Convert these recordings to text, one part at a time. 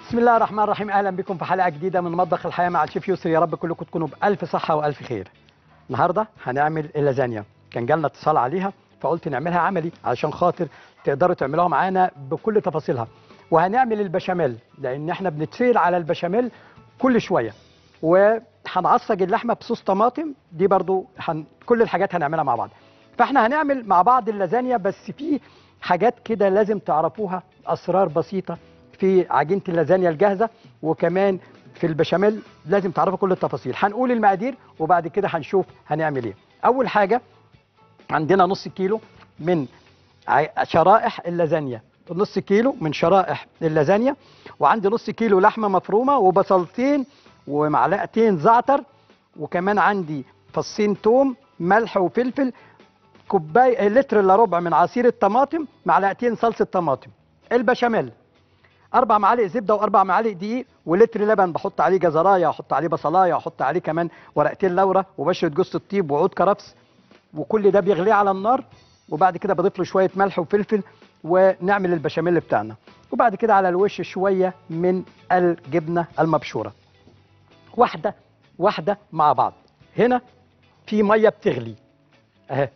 بسم الله الرحمن الرحيم اهلا بكم في حلقه جديده من مطبخ الحياه مع الشيف يسري يا رب كلكم تكونوا بالف صحه والف خير النهارده هنعمل اللازانيا كان جالنا اتصال عليها فقلت نعملها عملي علشان خاطر تقدروا تعملوها معانا بكل تفاصيلها وهنعمل البشاميل لان احنا بنتسير على البشاميل كل شويه وهنعصج اللحمه بصوص طماطم دي برضو هن... كل الحاجات هنعملها مع بعض فاحنا هنعمل مع بعض اللازانيا بس في حاجات كده لازم تعرفوها اسرار بسيطه في عجينه اللازانيا الجاهزه وكمان في البشاميل لازم تعرفوا كل التفاصيل هنقول المقادير وبعد كده هنشوف هنعمل ايه اول حاجه عندنا نص كيلو من ع- شرائح اللازانيا نص كيلو من شرائح اللازانيا وعندي نص كيلو لحمه مفرومه وبصلتين ومعلقتين زعتر وكمان عندي فصين توم ملح وفلفل كوبايه لتر الا ربع من عصير الطماطم معلقتين صلصه طماطم البشاميل اربع معالق زبده واربع معالق دقيق ولتر لبن بحط عليه جزرايه واحط عليه بصلايه واحط عليه كمان ورقتين لورا وبشره جوز الطيب وعود كرفس وكل ده بيغليه على النار وبعد كده بضيف له شويه ملح وفلفل ونعمل البشاميل بتاعنا وبعد كده على الوش شويه من الجبنه المبشوره واحده واحده مع بعض هنا في ميه بتغلي اهي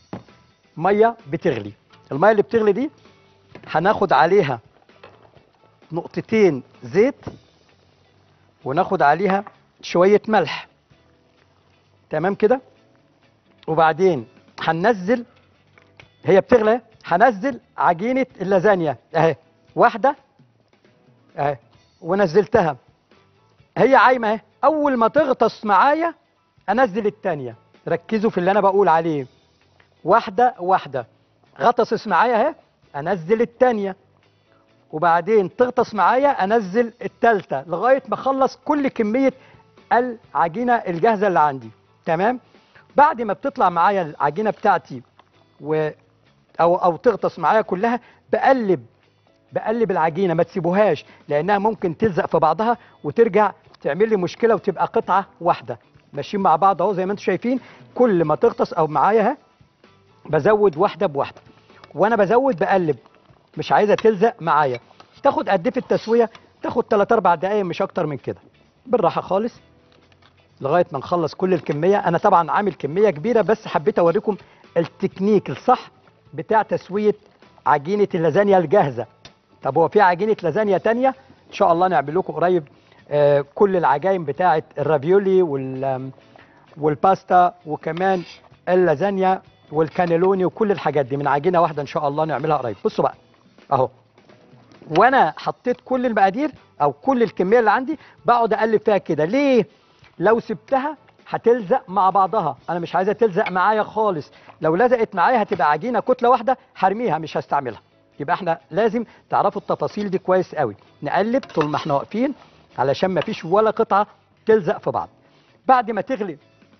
ميه بتغلي الميه اللي بتغلي دي هناخد عليها نقطتين زيت وناخد عليها شويه ملح تمام كده وبعدين هننزل هي بتغلى هنزل عجينه اللازانيا اهي واحده اهي ونزلتها هي عايمه اهي اول ما تغطس معايا انزل الثانيه ركزوا في اللي انا بقول عليه واحده واحده غطست معايا اهي انزل الثانيه وبعدين تغطس معايا انزل الثالثه لغايه ما اخلص كل كميه العجينه الجاهزه اللي عندي تمام بعد ما بتطلع معايا العجينه بتاعتي و او او تغطس معايا كلها بقلب بقلب العجينه ما تسيبوهاش لانها ممكن تلزق في بعضها وترجع تعمل لي مشكله وتبقى قطعه واحده ماشيين مع بعض اهو زي ما انتم شايفين كل ما تغطس او معايا اهي بزود واحده بواحده وانا بزود بقلب مش عايزه تلزق معايا تاخد قد ايه في التسويه تاخد 3 4 دقائق مش اكتر من كده بالراحه خالص لغايه ما نخلص كل الكميه انا طبعا عامل كميه كبيره بس حبيت اوريكم التكنيك الصح بتاع تسويه عجينه اللازانيا الجاهزه طب هو في عجينه لازانيا تانية ان شاء الله نعمل لكم قريب آه كل العجائن بتاعه الرافيولي وال آم، والباستا وكمان اللازانيا والكانيلوني وكل الحاجات دي من عجينه واحده ان شاء الله نعملها قريب بصوا بقى اهو وانا حطيت كل المقادير او كل الكميه اللي عندي بقعد اقلب فيها كده ليه لو سبتها هتلزق مع بعضها انا مش عايزها تلزق معايا خالص لو لزقت معايا هتبقى عجينه كتله واحده هرميها مش هستعملها يبقى احنا لازم تعرفوا التفاصيل دي كويس قوي نقلب طول ما احنا واقفين علشان ما فيش ولا قطعه تلزق في بعض بعد ما تغلي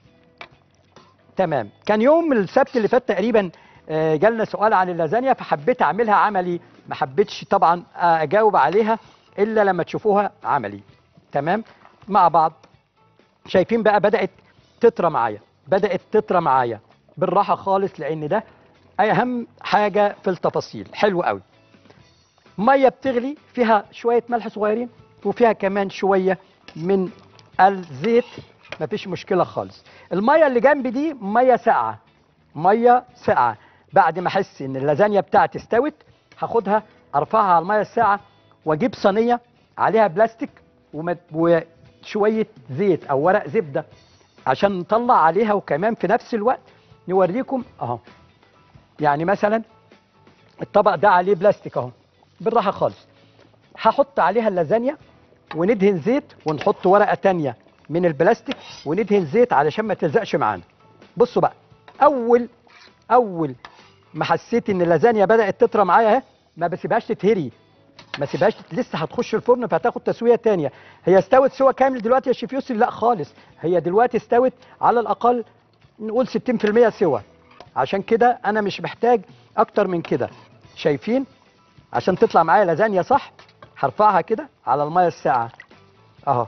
تمام كان يوم السبت اللي فات تقريبا آه، جالنا سؤال عن اللازانيا فحبيت اعملها عملي ما حبيتش طبعا آه، اجاوب عليها الا لما تشوفوها عملي تمام مع بعض شايفين بقى بدات تطرى معايا بدات تطرى معايا بالراحه خالص لان ده اهم حاجه في التفاصيل حلو قوي ميه بتغلي فيها شويه ملح صغيرين وفيها كمان شويه من الزيت مفيش مشكله خالص الميه اللي جنبي دي ميه ساقعه ميه ساقعه بعد ما احس ان اللازانيا بتاعتي استوت هاخدها ارفعها على الميه الساقعه واجيب صينيه عليها بلاستيك ومد- وشويه زيت او ورق زبده عشان نطلع عليها وكمان في نفس الوقت نوريكم اهو يعني مثلا الطبق ده عليه بلاستيك اهو بالراحه خالص هحط عليها اللازانيا وندهن زيت ونحط ورقه تانية من البلاستيك وندهن زيت علشان ما تلزقش معانا بصوا بقى اول اول ما حسيت ان اللازانيا بدات تطرى معايا اهي ما بسيبهاش تتهري ما سيبهاش لسه هتخش الفرن فهتاخد تسويه تانية هي استوت سوا كامل دلوقتي يا شيف يوسف لا خالص هي دلوقتي استوت على الاقل نقول 60% سوا عشان كده انا مش محتاج اكتر من كده شايفين عشان تطلع معايا لازانيا صح هرفعها كده على الميه الساقعه اهو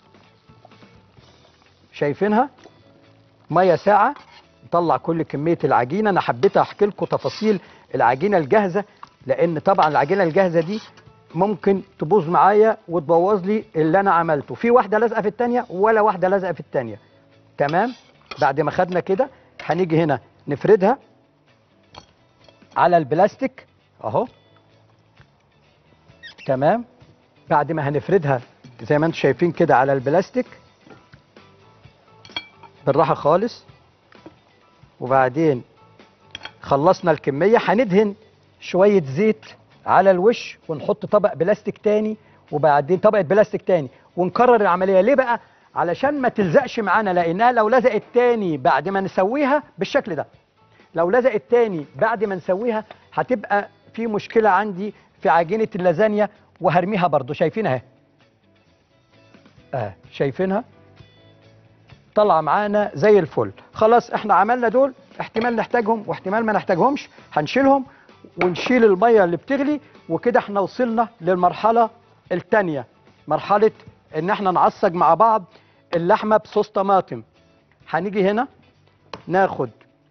شايفينها ميه ساقعه نطلع كل كميه العجينه انا حبيت احكي لكم تفاصيل العجينه الجاهزه لان طبعا العجينه الجاهزه دي ممكن تبوظ معايا وتبوظ لي اللي انا عملته في واحده لازقه في الثانيه ولا واحده لازقه في الثانيه تمام بعد ما خدنا كده هنيجي هنا نفردها على البلاستيك اهو تمام بعد ما هنفردها زي ما انتم شايفين كده على البلاستيك بالراحه خالص وبعدين خلصنا الكميه هندهن شويه زيت على الوش ونحط طبق بلاستيك تاني وبعدين طبقه بلاستيك تاني ونكرر العمليه ليه بقى علشان ما تلزقش معانا لانها لو لزقت تاني بعد ما نسويها بالشكل ده لو لزقت تاني بعد ما نسويها هتبقى في مشكله عندي في عجينه اللازانيا وهرميها برضو شايفينها اهي اه شايفينها طالعه معانا زي الفل خلاص احنا عملنا دول احتمال نحتاجهم واحتمال ما نحتاجهمش هنشيلهم ونشيل الميه اللي بتغلي وكده احنا وصلنا للمرحله الثانيه مرحله ان احنا نعصج مع بعض اللحمه بصوص طماطم هنيجي هنا ناخد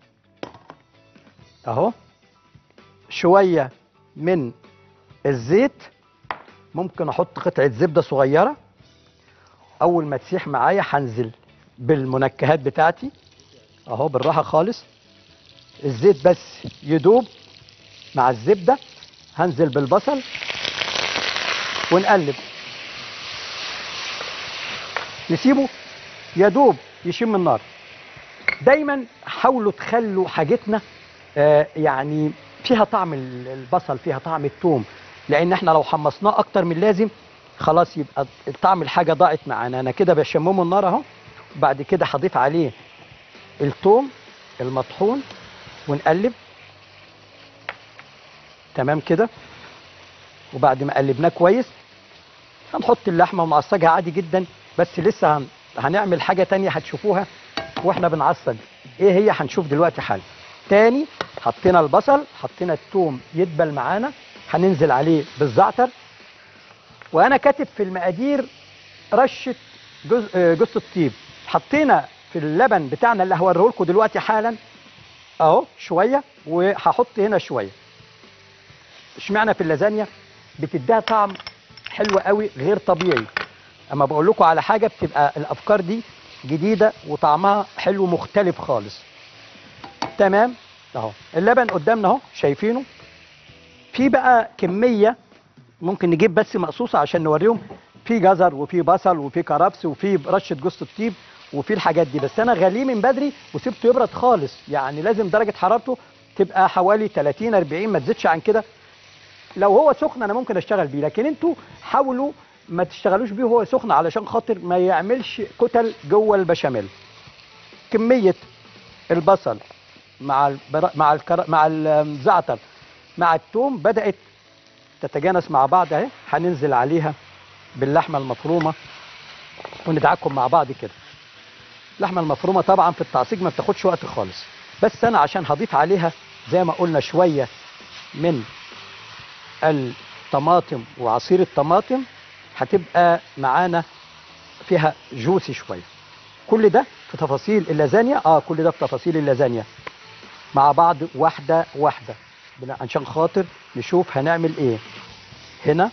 اهو شويه من الزيت ممكن احط قطعه زبده صغيره اول ما تسيح معايا هنزل بالمنكهات بتاعتي اهو بالراحه خالص الزيت بس يدوب مع الزبده هنزل بالبصل ونقلب نسيبه يدوب يشم النار دايما حاولوا تخلوا حاجتنا آه يعني فيها طعم ال- البصل فيها طعم الثوم لان احنا لو حمصناه اكتر من اللازم خلاص يبقى طعم الحاجه ضاعت معانا انا كده بشممه النار اهو وبعد كده هضيف عليه الثوم المطحون ونقلب تمام كده وبعد ما قلبناه كويس هنحط اللحمه ونعصجها عادي جدا بس لسه هن... هنعمل حاجه تانية هتشوفوها واحنا بنعصج ايه هي هنشوف دلوقتي حالا تاني حطينا البصل حطينا الثوم يدبل معانا هننزل عليه بالزعتر وانا كاتب في المقادير رشه جزء آه، جوز الطيب حطينا في اللبن بتاعنا اللي هوريه لكم دلوقتي حالا اهو شويه وهحط هنا شويه اشمعنى في اللازانيا بتديها طعم حلو قوي غير طبيعي اما بقول لكم على حاجه بتبقى الافكار دي جديده وطعمها حلو مختلف خالص تمام اهو اللبن قدامنا اهو شايفينه في بقى كميه ممكن نجيب بس مقصوصه عشان نوريهم في جزر وفي بصل وفي كرفس وفي رشه جوز الطيب وفي الحاجات دي بس انا غليه من بدري وسبته يبرد خالص يعني لازم درجه حرارته تبقى حوالي 30 40 ما تزيدش عن كده لو هو سخن انا ممكن اشتغل بيه لكن انتوا حاولوا ما تشتغلوش بيه وهو سخن علشان خاطر ما يعملش كتل جوه البشاميل كميه البصل مع البر... مع الكر... مع الزعتر مع الثوم بدات تتجانس مع بعض اهي هننزل عليها باللحمه المفرومه وندعكم مع بعض كده اللحمه المفرومه طبعا في التعصيج ما بتاخدش وقت خالص بس انا عشان هضيف عليها زي ما قلنا شويه من الطماطم وعصير الطماطم هتبقى معانا فيها جوسي شويه كل ده في تفاصيل اللازانيا اه كل ده في تفاصيل اللازانيا مع بعض واحده واحده بلا- عشان خاطر نشوف هنعمل ايه هنا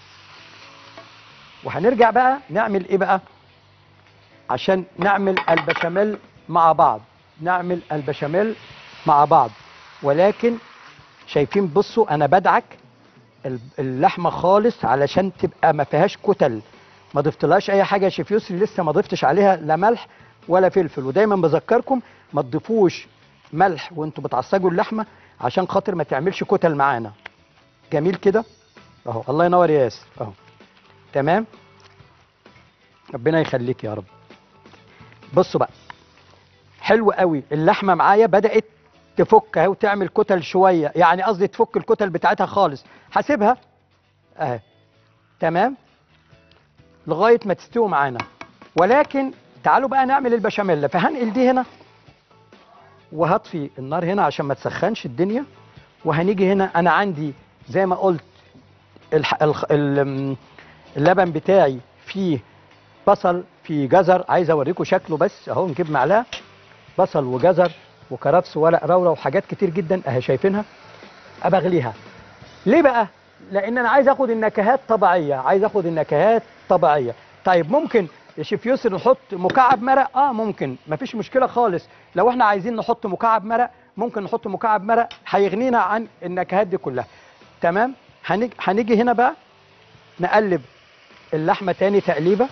وهنرجع بقى نعمل ايه بقى عشان نعمل البشاميل مع بعض نعمل البشاميل مع بعض ولكن شايفين بصوا انا بدعك ال- اللحمه خالص علشان تبقى ما فيهاش كتل ما ضفتلهاش اي حاجه يا شيف يسري لسه ما ضفتش عليها لا ملح ولا فلفل ودايما بذكركم ما تضيفوش ملح وانتوا بتعصجوا اللحمه عشان خاطر ما تعملش كتل معانا جميل كده اهو الله ينور يا ياسر اهو تمام ربنا يخليك يا رب بصوا بقى حلو قوي اللحمه معايا بدات تفك اهي وتعمل كتل شويه يعني قصدي تفك الكتل بتاعتها خالص هسيبها اهي تمام لغايه ما تستوي معانا ولكن تعالوا بقى نعمل البشاميل فهنقل دي هنا وهطفي النار هنا عشان ما تسخنش الدنيا وهنيجي هنا انا عندي زي ما قلت الح... الخ... ال- اللبن بتاعي فيه بصل فيه جزر عايز اوريكم شكله بس اهو نجيب معلقه بصل وجزر وكرفس وورق روره وحاجات كتير جدا اهي شايفينها ابغليها ليه بقى لان انا عايز اخد النكهات طبيعيه عايز اخد النكهات طبيعيه طيب ممكن يا شيف يسر نحط مكعب مرق اه ممكن مفيش مشكله خالص لو احنا عايزين نحط مكعب مرق ممكن نحط مكعب مرق هيغنينا عن النكهات دي كلها تمام هنيجي هنيجي هنا بقى نقلب اللحمه تاني تقليبه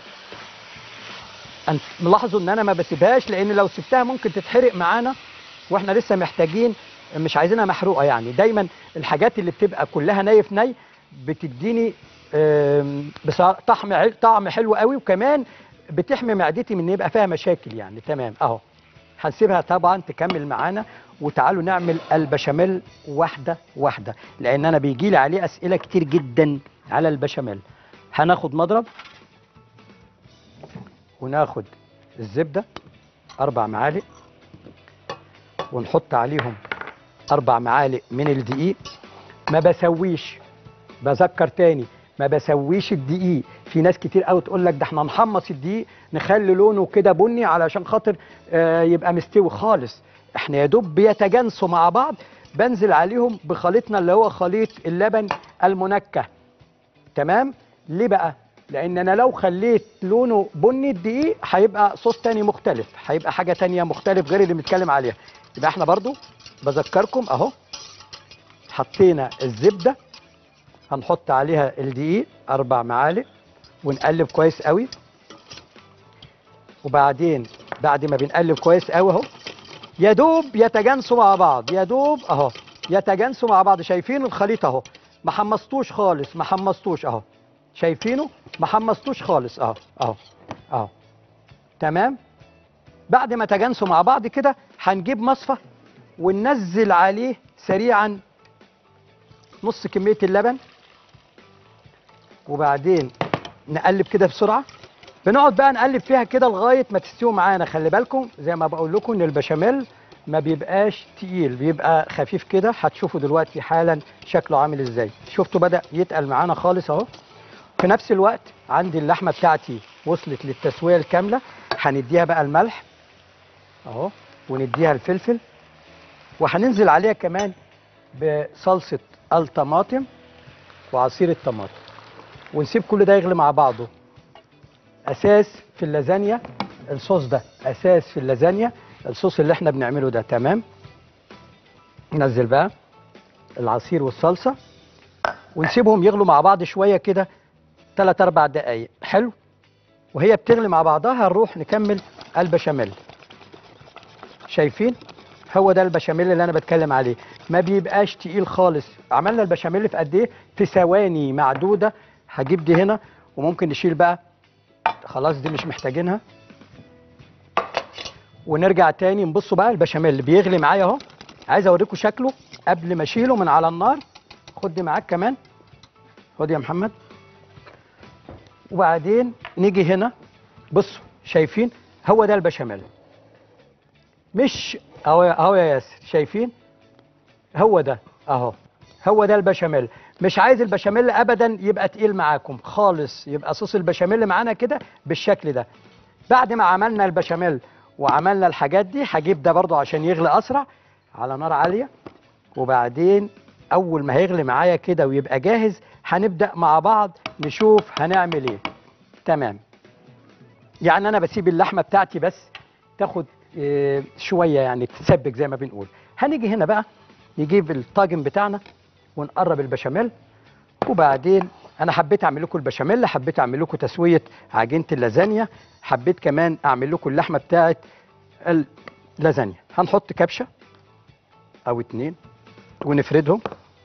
أنت- ملاحظوا ان انا ما بسيبهاش لان لو سبتها ممكن تتحرق معانا واحنا لسه محتاجين مش عايزينها محروقه يعني دايما الحاجات اللي بتبقى كلها ني في ني بتديني آم، بصراحة طعم عل- طعم حلو قوي وكمان بتحمي معدتي من ان يبقى فيها مشاكل يعني تمام اهو هنسيبها طبعا تكمل معانا وتعالوا نعمل البشاميل واحده واحده لان انا بيجي لي عليه اسئله كتير جدا على البشاميل هناخد مضرب وناخد الزبده اربع معالق ونحط عليهم اربع معالق من الدقيق ما بسويش بذكر تاني ما بسويش الدقيق في ناس كتير قوي تقول لك ده احنا نحمص الدقيق نخلي لونه كده بني علشان خاطر آه يبقى مستوي خالص احنا يا دوب بيتجانسوا مع بعض بنزل عليهم بخليطنا اللي هو خليط اللبن المنكه تمام ليه بقى لان انا لو خليت لونه بني الدقيق هيبقى صوص تاني مختلف هيبقى حاجه تانية مختلف غير اللي بنتكلم عليها يبقى احنا برضو بذكركم اهو حطينا الزبده هنحط عليها الدقيق اربع معالق ونقلب كويس قوي وبعدين بعد ما بنقلب كويس قوي اهو يا دوب يتجانسوا مع بعض يا دوب اهو يتجانسوا مع بعض شايفين الخليط اهو ما حمصتوش خالص ما حمصتوش اهو شايفينه ما حمصتوش خالص اهو اهو اهو تمام بعد ما تجانسوا مع بعض كده هنجيب مصفى وننزل عليه سريعا نص كمية اللبن وبعدين نقلب كده بسرعة بنقعد بقى نقلب فيها كده لغاية ما تستوي معانا خلي بالكم زي ما بقول لكم ان البشاميل ما بيبقاش تقيل بيبقى خفيف كده هتشوفوا دلوقتي حالا شكله عامل ازاي شفتوا بدأ يتقل معانا خالص اهو في نفس الوقت عندي اللحمة بتاعتي وصلت للتسوية الكاملة هنديها بقى الملح اهو ونديها الفلفل وهننزل عليها كمان بصلصة الطماطم وعصير الطماطم ونسيب كل ده يغلي مع بعضه اساس في اللازانيا الصوص ده اساس في اللازانيا الصوص اللي احنا بنعمله ده تمام ننزل بقى العصير والصلصه ونسيبهم يغلوا مع بعض شويه كده 3 4 دقايق حلو وهي بتغلي مع بعضها هنروح نكمل البشاميل شايفين هو ده البشاميل اللي انا بتكلم عليه ما بيبقاش تقيل خالص عملنا البشاميل في قد ايه في ثواني معدوده هجيب دي هنا وممكن نشيل بقى خلاص دي مش محتاجينها ونرجع تاني نبصوا بقى البشاميل اللي بيغلي معايا اهو عايز اوريكم شكله قبل ما اشيله من على النار خد دي معاك كمان خد يا محمد وبعدين نيجي هنا بصوا شايفين هو ده البشاميل مش اهو اهو يا ياسر شايفين هو ده اهو هو ده البشاميل مش عايز البشاميل ابدا يبقى تقيل معاكم خالص يبقى صوص البشاميل معانا كده بالشكل ده بعد ما عملنا البشاميل وعملنا الحاجات دي هجيب ده برضو عشان يغلي اسرع على نار عاليه وبعدين اول ما هيغلي معايا كده ويبقى جاهز هنبدا مع بعض نشوف هنعمل ايه تمام يعني انا بسيب اللحمه بتاعتي بس تاخد إيه، شويه يعني تتسبك زي ما بنقول هنيجي هنا بقى نجيب الطاجن بتاعنا ونقرب البشاميل وبعدين انا حبيت اعمل لكم البشاميل حبيت اعمل لكم تسويه عجينه اللازانيا حبيت كمان اعمل لكم اللحمه بتاعه اللازانيا هنحط كبشه او اتنين ونفردهم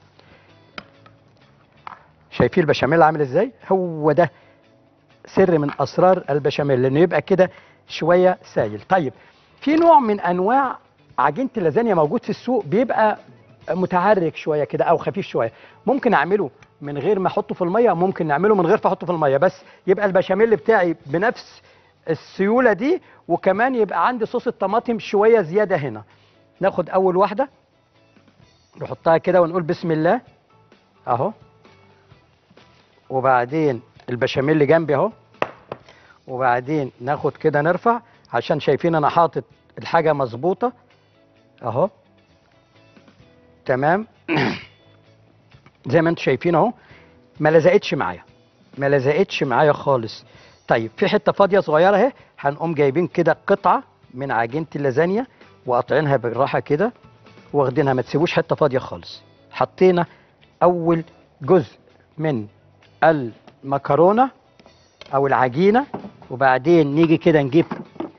شايفين البشاميل عامل ازاي هو ده سر من اسرار البشاميل لانه يبقى كده شويه سايل طيب في نوع من انواع عجينه اللازانيا موجود في السوق بيبقى متحرك شويه كده او خفيف شويه ممكن اعمله من غير ما احطه في الميه ممكن نعمله من غير ما احطه في الميه بس يبقى البشاميل بتاعي بنفس السيوله دي وكمان يبقى عندي صوص الطماطم شويه زياده هنا ناخد اول واحده نحطها كده ونقول بسم الله اهو وبعدين البشاميل اللي جنبي اهو وبعدين ناخد كده نرفع عشان شايفين انا حاطط الحاجه مظبوطه اهو تمام زي ما انتم شايفين اهو ما لزقتش معايا ما لزقتش معايا خالص طيب في حته فاضيه صغيره اهي هنقوم جايبين كده قطعه من عجينه اللازانيا وقاطعينها بالراحه كده واخدينها ما تسيبوش حته فاضيه خالص حطينا اول جزء من المكرونه او العجينه وبعدين نيجي كده نجيب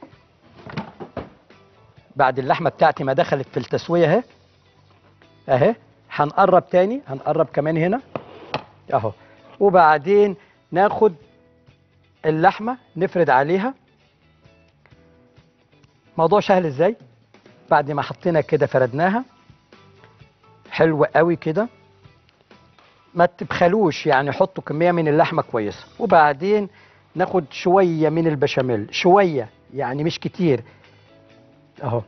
بعد اللحمه بتاعتي ما دخلت في التسويه اهي اهي هنقرب تاني هنقرب كمان هنا اهو وبعدين ناخد اللحمه نفرد عليها موضوع سهل ازاي بعد ما حطينا كده فردناها حلو قوي كده ما تبخلوش يعني حطوا كميه من اللحمه كويسه وبعدين ناخد شويه من البشاميل شويه يعني مش كتير اهو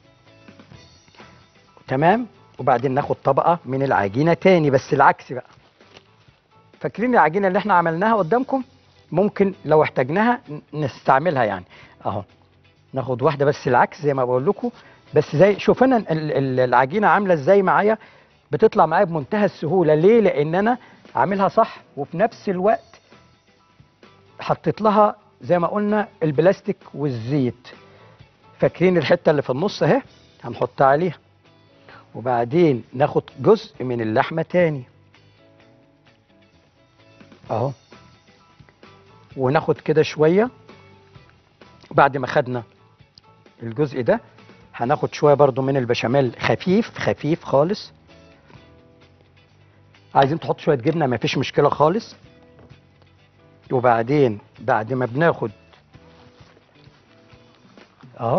تمام وبعدين ناخد طبقه من العجينه تاني بس العكس بقى فاكرين العجينه اللي احنا عملناها قدامكم ممكن لو احتاجناها نستعملها يعني اهو ناخد واحده بس العكس زي ما بقول لكم بس زي شوف انا العجينه عامله ازاي معايا بتطلع معايا بمنتهى السهوله ليه لان انا عاملها صح وفي نفس الوقت حطيت لها زي ما قلنا البلاستيك والزيت فاكرين الحته اللي في النص اهي هنحطها عليها وبعدين ناخد جزء من اللحمه تاني اهو وناخد كده شويه بعد ما خدنا الجزء ده هناخد شويه برضو من البشاميل خفيف خفيف خالص عايزين تحط شويه جبنه ما فيش مشكله خالص وبعدين بعد ما بناخد اهو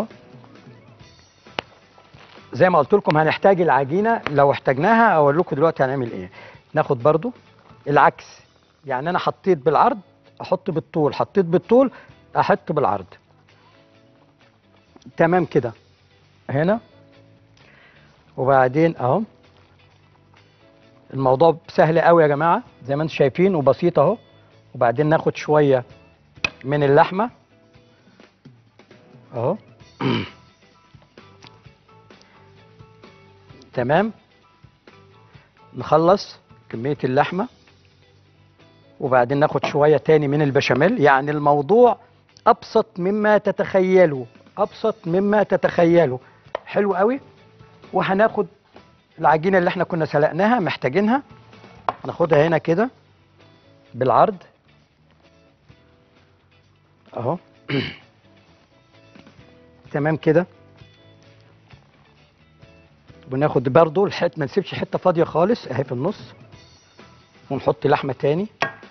زي ما قلت لكم هنحتاج العجينه لو احتاجناها اقول لكم دلوقتي هنعمل ايه ناخد برضو العكس يعني انا حطيت بالعرض احط بالطول حطيت بالطول احط بالعرض تمام كده هنا وبعدين اهو الموضوع سهل قوي يا جماعه زي ما انتم شايفين وبسيط اهو وبعدين ناخد شويه من اللحمه اهو تمام نخلص كميه اللحمه وبعدين ناخد شويه تاني من البشاميل يعني الموضوع ابسط مما تتخيلوا ابسط مما تتخيلوا حلو قوي وهناخد العجينه اللي احنا كنا سلقناها محتاجينها ناخدها هنا كده بالعرض اهو تمام كده وناخد برضو الحته ما نسيبش حته فاضيه خالص اهي في النص ونحط لحمه تاني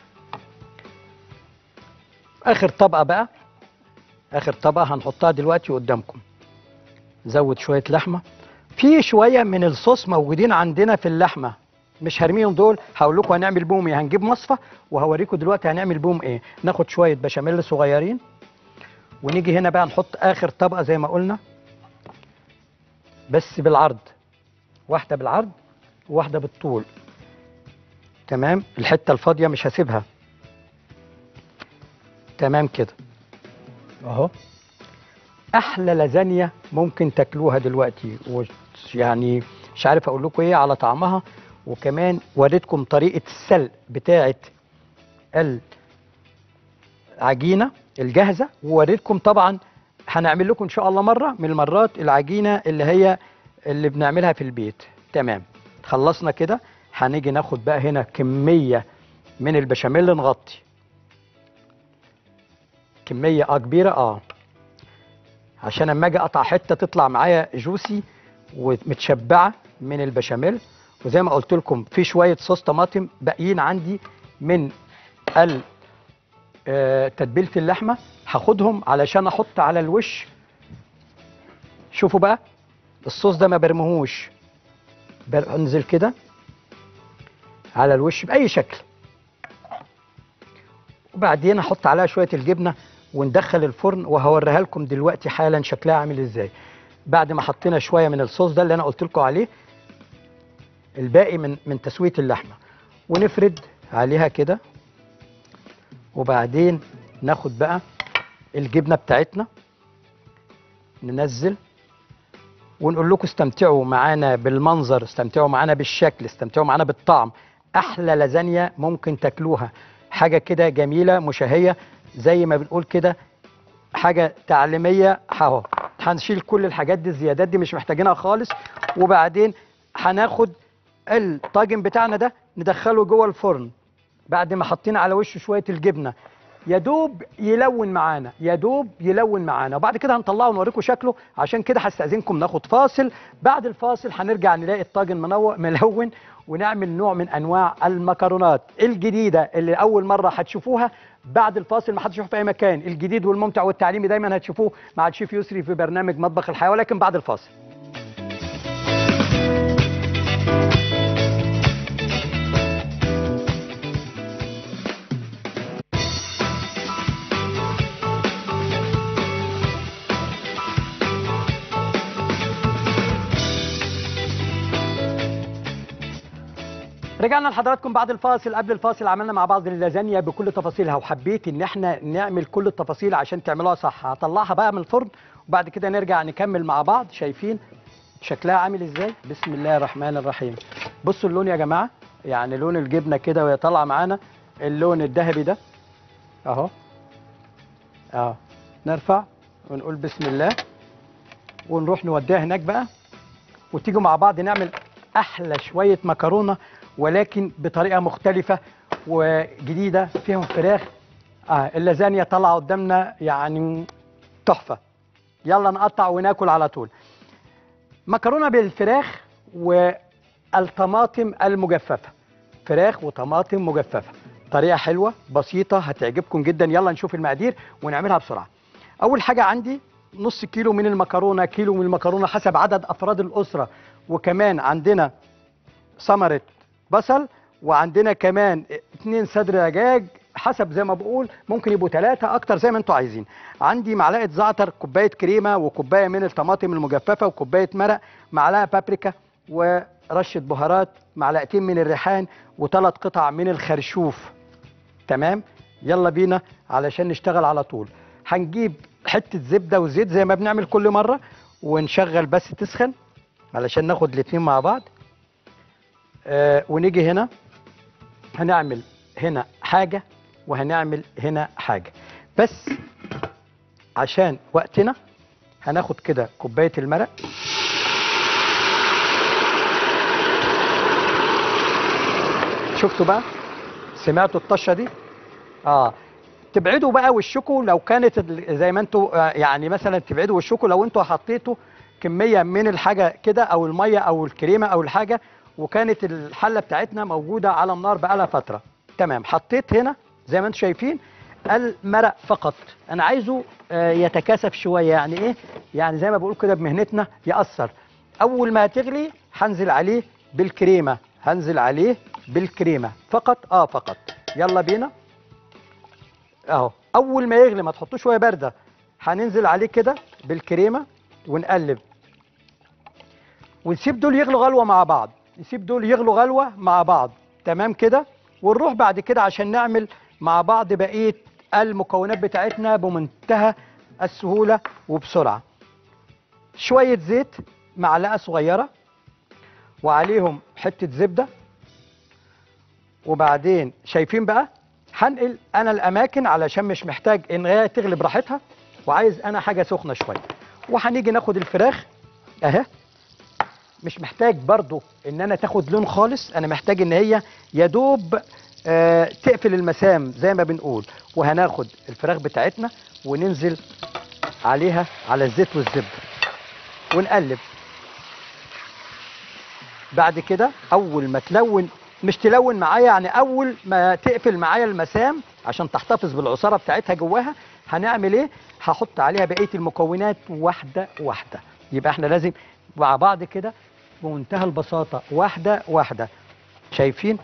اخر طبقه بقى اخر طبقه هنحطها دلوقتي قدامكم زود شويه لحمه في شويه من الصوص موجودين عندنا في اللحمه مش هرميهم دول هقول لكم هنعمل بهم ايه هنجيب مصفى وهوريكم دلوقتي هنعمل بهم ايه ناخد شويه بشاميل صغيرين ونيجي هنا بقى نحط اخر طبقه زي ما قلنا بس بالعرض واحده بالعرض وواحده بالطول تمام الحته الفاضيه مش هسيبها تمام كده اهو احلى لازانيا ممكن تاكلوها دلوقتي يعني مش عارف اقول لكم ايه على طعمها وكمان وريتكم طريقه السلق بتاعه العجينه الجاهزه ووريتكم طبعا هنعمل لكم ان شاء الله مره من المرات العجينه اللي هي اللي بنعملها في البيت تمام خلصنا كده هنيجي ناخد بقى هنا كميه من البشاميل نغطي كميه اه كبيره اه عشان اما اجي اقطع حته تطلع معايا جوسي ومتشبعه من البشاميل وزي ما قلت لكم في شويه صوص طماطم باقيين عندي من تتبيله اللحمه هاخدهم علشان احط على الوش شوفوا بقى الصوص ده ما برمهوش انزل كده على الوش باي شكل وبعدين احط عليها شويه الجبنه وندخل الفرن وهوريها لكم دلوقتي حالا شكلها عامل ازاي بعد ما حطينا شويه من الصوص ده اللي انا قلت لكم عليه الباقي من من تسويه اللحمه ونفرد عليها كده وبعدين ناخد بقى الجبنه بتاعتنا ننزل ونقول لكم استمتعوا معانا بالمنظر استمتعوا معانا بالشكل استمتعوا معانا بالطعم احلى لازانيا ممكن تاكلوها حاجه كده جميله مشهيه زي ما بنقول كده حاجه تعليميه اهو هنشيل كل الحاجات دي الزيادات دي مش محتاجينها خالص وبعدين هناخد الطاجن بتاعنا ده ندخله جوه الفرن بعد ما حطينا على وشه شويه الجبنه يا دوب يلون معانا يا دوب يلون معانا وبعد كده هنطلعه ونوريكم شكله عشان كده هستاذنكم ناخد فاصل بعد الفاصل هنرجع نلاقي الطاجن منو- ملون ونعمل نوع من انواع المكرونات الجديده اللي اول مره هتشوفوها بعد الفاصل ما حدش يشوف في اي مكان الجديد والممتع والتعليمي دايما هتشوفوه مع الشيف يسري في برنامج مطبخ الحياه ولكن بعد الفاصل رجعنا لحضراتكم بعد الفاصل قبل الفاصل عملنا مع بعض اللازانيا بكل تفاصيلها وحبيت ان احنا نعمل كل التفاصيل عشان تعملوها صح هطلعها بقى من الفرن وبعد كده نرجع نكمل مع بعض شايفين شكلها عامل ازاي بسم الله الرحمن الرحيم بصوا اللون يا جماعه يعني لون الجبنه كده وهي طالعه معانا اللون الذهبي ده اهو اهو نرفع ونقول بسم الله ونروح نوديها هناك بقى وتيجوا مع بعض نعمل احلى شويه مكرونه ولكن بطريقه مختلفه وجديده فيهم فراخ اه اللازانيا طالعه قدامنا يعني تحفه يلا نقطع وناكل على طول مكرونه بالفراخ والطماطم المجففه فراخ وطماطم مجففه طريقه حلوه بسيطه هتعجبكم جدا يلا نشوف المقادير ونعملها بسرعه اول حاجه عندي نص كيلو من المكرونه كيلو من المكرونه حسب عدد افراد الاسره وكمان عندنا ثمره بصل وعندنا كمان اتنين صدر دجاج حسب زي ما بقول ممكن يبقوا ثلاثة أكتر زي ما أنتوا عايزين عندي معلقة زعتر كوباية كريمة وكوباية من الطماطم المجففة وكوباية مرق معلقة بابريكا ورشة بهارات معلقتين من الريحان وثلاث قطع من الخرشوف تمام يلا بينا علشان نشتغل على طول هنجيب حتة زبدة وزيت زي ما بنعمل كل مرة ونشغل بس تسخن علشان ناخد الاتنين مع بعض آه ونيجي هنا هنعمل هنا حاجة وهنعمل هنا حاجة بس عشان وقتنا هناخد كده كوباية المرق شفتوا بقى سمعتوا الطشة دي اه تبعدوا بقى وشكوا لو كانت ال- زي ما انتوا آه، يعني مثلا تبعدوا وشكوا لو انتوا حطيتوا كميه من الحاجه كده او الميه او الكريمه او الحاجه وكانت الحله بتاعتنا موجوده على النار بقالها فتره تمام حطيت هنا زي ما انتم شايفين المرق فقط انا عايزه آه، يتكاثف شويه يعني ايه يعني زي ما بقول كده بمهنتنا ياثر اول ما تغلي هنزل عليه بالكريمه هنزل عليه بالكريمه فقط اه فقط يلا بينا اهو اول ما يغلي ما تحطوش وهي بارده هننزل عليه كده بالكريمه ونقلب ونسيب دول يغلوا غلوه مع بعض نسيب دول يغلوا غلوه مع بعض تمام كده ونروح بعد كده عشان نعمل مع بعض بقيه المكونات بتاعتنا بمنتهى السهوله وبسرعه شويه زيت معلقه صغيره وعليهم حته زبده وبعدين شايفين بقى هنقل انا الاماكن علشان مش محتاج ان هي تغلي براحتها وعايز انا حاجه سخنه شويه وهنيجي ناخد الفراخ اهي مش محتاج برضو ان انا تاخد لون خالص انا محتاج ان هي يا دوب آه تقفل المسام زي ما بنقول وهناخد الفراخ بتاعتنا وننزل عليها على الزيت والزبده ونقلب بعد كده اول ما تلون مش تلون معايا يعني اول ما تقفل معايا المسام عشان تحتفظ بالعصاره بتاعتها جواها هنعمل ايه هحط عليها بقيه المكونات واحده واحده يبقى احنا لازم مع بعض كده بمنتهى البساطه واحده واحده شايفين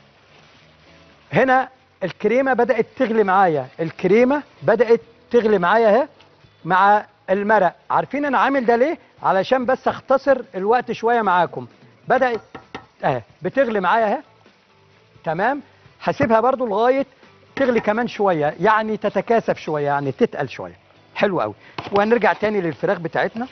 هنا الكريمه بدات تغلي معايا الكريمه بدات تغلي معايا اهي مع المرق عارفين انا عامل ده ليه علشان بس اختصر الوقت شويه معاكم بدات اهي بتغلي معايا اهي تمام هسيبها برضو لغايه تغلي كمان شويه يعني تتكاثف شويه يعني تتقل شويه حلو قوي وهنرجع تاني للفراخ بتاعتنا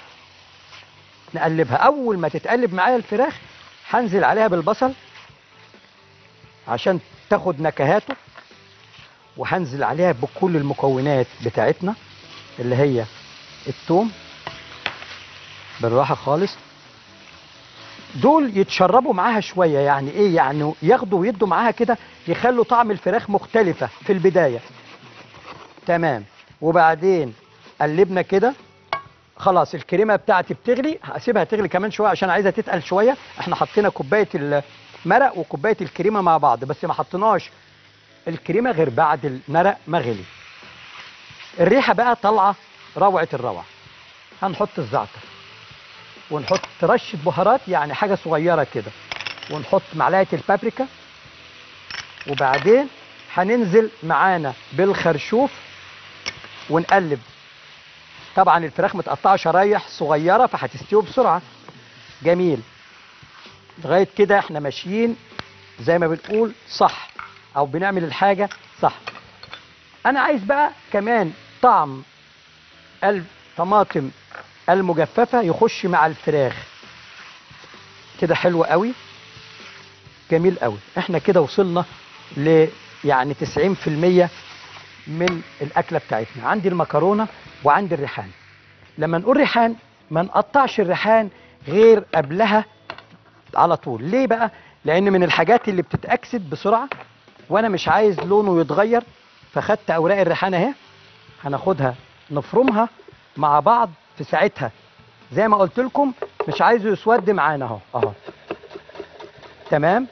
نقلبها اول ما تتقلب معايا الفراخ هنزل عليها بالبصل عشان تاخد نكهاته وهنزل عليها بكل المكونات بتاعتنا اللي هي التوم بالراحه خالص دول يتشربوا معاها شويه يعني ايه يعني ياخدوا ويدوا معاها كده يخلوا طعم الفراخ مختلفه في البدايه تمام وبعدين قلبنا كده خلاص الكريمه بتاعتي بتغلي هسيبها تغلي كمان شويه عشان عايزه تتقل شويه احنا حطينا كوبايه المرق وكوبايه الكريمه مع بعض بس ما حطيناش الكريمه غير بعد المرق ما غلي الريحه بقى طالعه روعه الروعه هنحط الزعتر ونحط رشه بهارات يعني حاجه صغيره كده ونحط معلقه البابريكا وبعدين هننزل معانا بالخرشوف ونقلب طبعا الفراخ متقطعه شرايح صغيره فهتستوي بسرعه جميل لغايه كده احنا ماشيين زي ما بنقول صح او بنعمل الحاجه صح انا عايز بقى كمان طعم الطماطم المجففه يخش مع الفراخ كده حلو قوي جميل قوي احنا كده وصلنا ل يعني 90% من الاكله بتاعتنا عندي المكرونه وعندي الريحان لما نقول ريحان ما نقطعش الريحان غير قبلها على طول ليه بقى لان من الحاجات اللي بتتاكسد بسرعه وانا مش عايز لونه يتغير فخدت اوراق الريحان اهي هناخدها نفرمها مع بعض في ساعتها زي ما قلت لكم مش عايزه يسود معانا اهو اهو تمام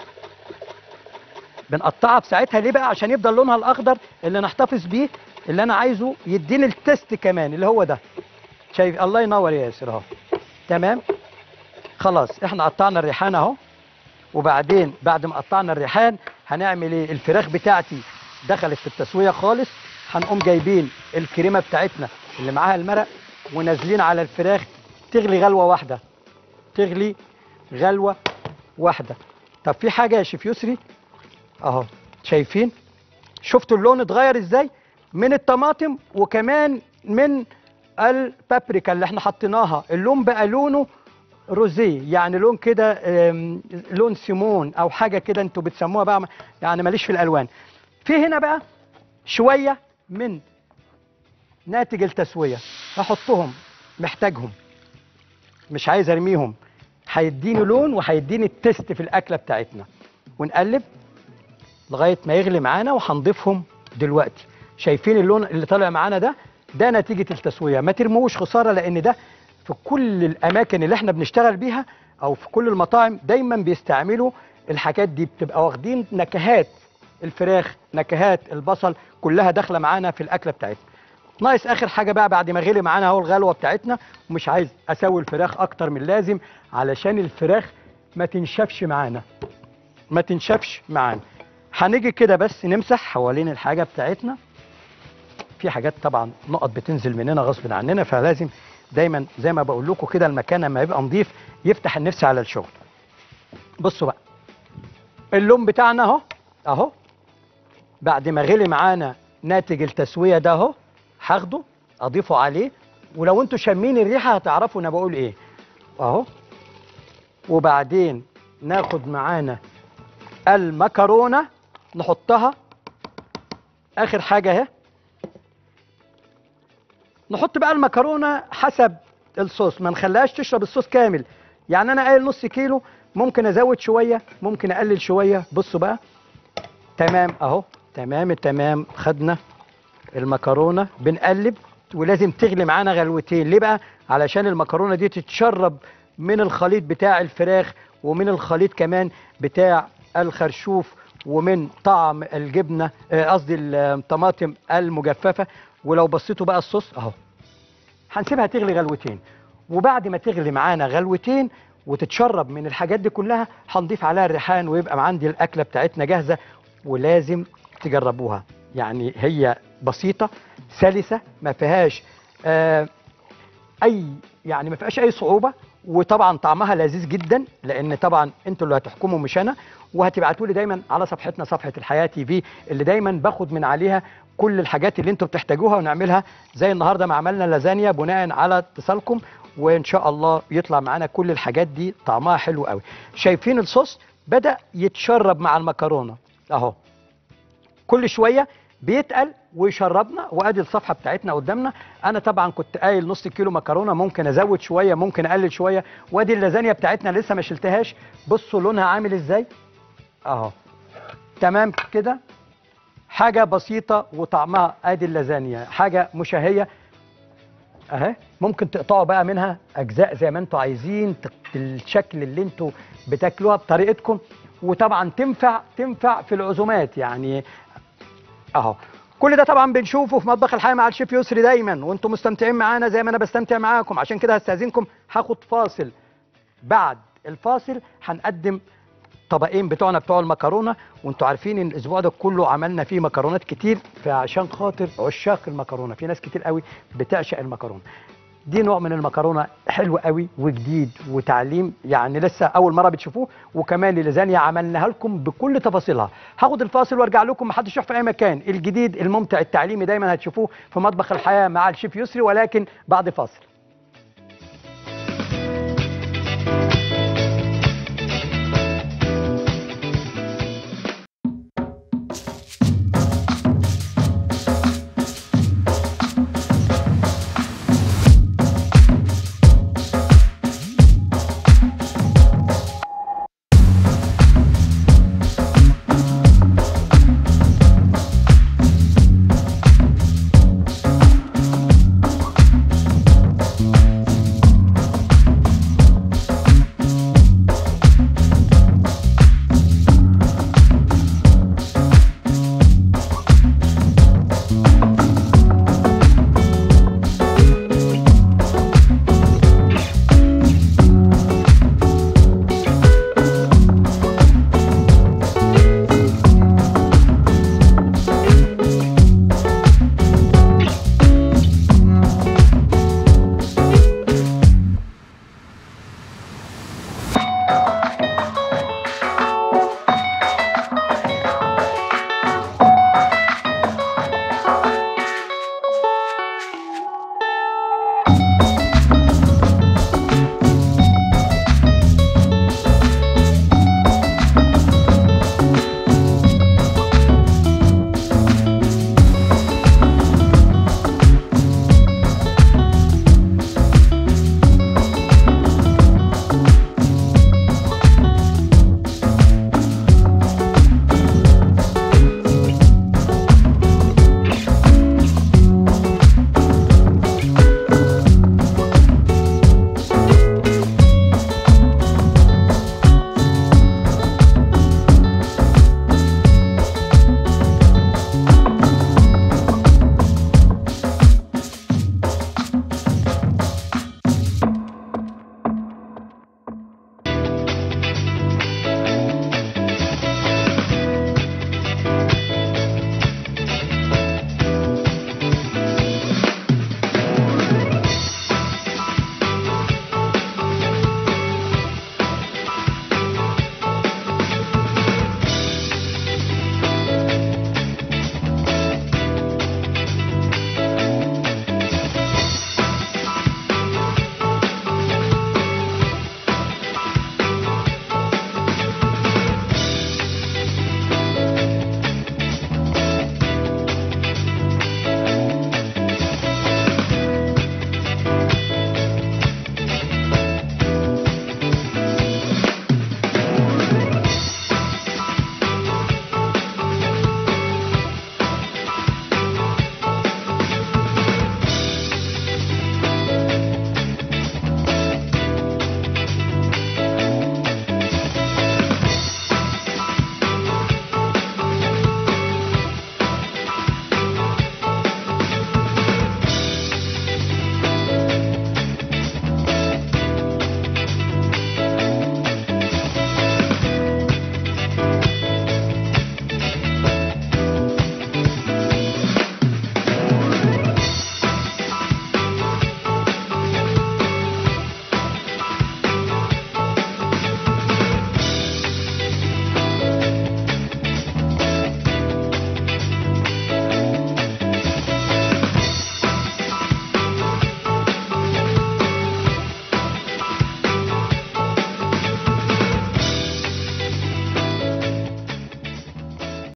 بنقطعها في ساعتها ليه بقى عشان يفضل لونها الاخضر اللي نحتفظ بيه اللي انا عايزه يديني التست كمان اللي هو ده شايف الله ينور يا ياسر اهو تمام خلاص احنا قطعنا الريحان اهو وبعدين بعد ما قطعنا الريحان هنعمل ايه الفراخ بتاعتي دخلت في التسويه خالص هنقوم جايبين الكريمه بتاعتنا اللي معاها المرق ونازلين على الفراخ تغلي غلوه واحده تغلي غلوه واحده طب في حاجه يا شيف يسري اهو شايفين شفتوا اللون اتغير ازاي من الطماطم وكمان من البابريكا اللي احنا حطيناها اللون بقى لونه روزيه يعني لون كده آم، لون سيمون او حاجه كده انتوا بتسموها بقى يعني ماليش في الالوان في هنا بقى شويه من ناتج التسويه هحطهم محتاجهم مش عايز ارميهم هيديني لون وهيديني التست في الاكله بتاعتنا ونقلب لغايه ما يغلي معانا وهنضيفهم دلوقتي شايفين اللون اللي طالع معانا ده ده نتيجه التسويه ما ترموش خساره لان ده في كل الاماكن اللي احنا بنشتغل بيها او في كل المطاعم دايما بيستعملوا الحاجات دي بتبقى واخدين نكهات الفراخ نكهات البصل كلها داخله معانا في الاكله بتاعتنا ناقص اخر حاجه بقى بعد ما غلي معانا اهو الغلوه بتاعتنا ومش عايز اسوي الفراخ اكتر من اللازم علشان الفراخ ما تنشفش معانا ما تنشفش معانا هنيجي كده بس نمسح حوالين الحاجه بتاعتنا في حاجات طبعا نقط بتنزل مننا غصب عننا فلازم دايما زي ما بقول لكم كده المكان لما يبقى نظيف يفتح النفس على الشغل بصوا بقى اللون بتاعنا اهو اهو بعد ما غلي معانا ناتج التسويه ده اهو هاخده اضيفه عليه ولو انتوا شامين الريحه هتعرفوا انا بقول ايه اهو وبعدين ناخد معانا المكرونه نحطها اخر حاجه اهي نحط بقى المكرونه حسب الصوص ما نخليهاش تشرب الصوص كامل يعني انا قايل نص كيلو ممكن ازود شويه ممكن اقلل شويه بصوا بقى تمام اهو تمام التمام خدنا المكرونه بنقلب ولازم تغلي معانا غلوتين ليه بقى علشان المكرونه دي تتشرب من الخليط بتاع الفراخ ومن الخليط كمان بتاع الخرشوف ومن طعم الجبنه آه، قصدي الطماطم المجففه ولو بصيتوا بقى الصوص اهو هنسيبها تغلي غلوتين وبعد ما تغلي معانا غلوتين وتتشرب من الحاجات دي كلها هنضيف عليها الريحان ويبقى عندي الاكله بتاعتنا جاهزه ولازم تجربوها يعني هي بسيطه سلسه ما فيهاش آه اي يعني ما فيهاش اي صعوبه وطبعا طعمها لذيذ جدا لان طبعا انتوا اللي هتحكموا مش انا وهتبعتوا لي دايما على صفحتنا صفحه الحياه تي في اللي دايما باخد من عليها كل الحاجات اللي انتوا بتحتاجوها ونعملها زي النهارده ما عملنا لازانيا بناء على اتصالكم وان شاء الله يطلع معانا كل الحاجات دي طعمها حلو قوي شايفين الصوص بدا يتشرب مع المكرونه اهو كل شويه بيتقل ويشربنا وادي الصفحه بتاعتنا قدامنا انا طبعا كنت قايل نص كيلو مكرونه ممكن ازود شويه ممكن اقلل شويه وادي اللازانيا بتاعتنا لسه ما شلتهاش بصوا لونها عامل ازاي اهو تمام كده حاجه بسيطه وطعمها ادي اللازانيا حاجه مشهيه اهي ممكن تقطعوا بقى منها اجزاء زي ما انتوا عايزين تق- الشكل اللي انتوا بتاكلوها بطريقتكم وطبعا تنفع تنفع في العزومات يعني اهو كل ده طبعا بنشوفه في مطبخ الحياه مع الشيف يسري دايما وانتم مستمتعين معانا زي ما انا بستمتع معاكم عشان كده هستاذنكم هاخد فاصل بعد الفاصل هنقدم طبقين بتوعنا بتوع المكرونه وانتوا عارفين ان الاسبوع ده كله عملنا فيه مكرونات كتير فعشان خاطر عشاق المكرونه في ناس كتير قوي بتعشق المكرونه دي نوع من المكرونه حلو قوي وجديد وتعليم يعني لسه اول مره بتشوفوه وكمان اللازانيا عملناها لكم بكل تفاصيلها هاخد الفاصل وارجع لكم محدش يروح في اي مكان الجديد الممتع التعليمي دايما هتشوفوه في مطبخ الحياه مع الشيف يسري ولكن بعد فاصل